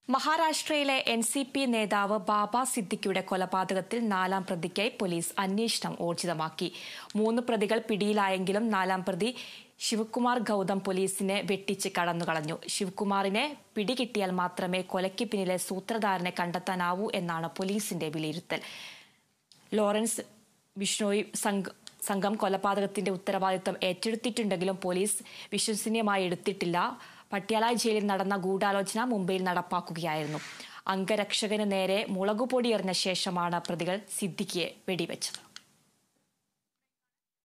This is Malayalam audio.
മഹാരാഷ്ട്രയിലെ എൻ സി പി നേതാവ് ബാബ സിദ്ദിഖിയുടെ കൊലപാതകത്തിൽ നാലാം പ്രതിക്കായി പോലീസ് അന്വേഷണം ഊർജിതമാക്കി മൂന്ന് പ്രതികൾ പിടിയിലായെങ്കിലും നാലാം പ്രതി ശിവകുമാർ ഗൌതം പോലീസിനെ വെട്ടിച്ച് കടന്നുകളഞ്ഞു ശിവകുമാറിനെ പിടികിട്ടിയാൽ മാത്രമേ കൊലയ്ക്ക് പിന്നിലെ സൂത്രധാരനെ കണ്ടെത്താനാവൂ എന്നാണ് പോലീസിന്റെ വിലയിരുത്തൽ ലോറൻസ് ബിഷ്ണോയി സംഘ സംഘം കൊലപാതകത്തിന്റെ ഉത്തരവാദിത്തം ഏറ്റെടുത്തിട്ടുണ്ടെങ്കിലും പോലീസ് വിശ്വസനീയമായി എടുത്തിട്ടില്ല പട്യാല ജയിലിൽ നടന്ന ഗൂഢാലോചന മുംബൈയിൽ നടപ്പാക്കുകയായിരുന്നു അംഗരക്ഷകന് നേരെ മുളകുപൊടി എറിഞ്ഞ ശേഷമാണ് പ്രതികൾ സിദ്ദിഖിയെ വെടിവെച്ചത്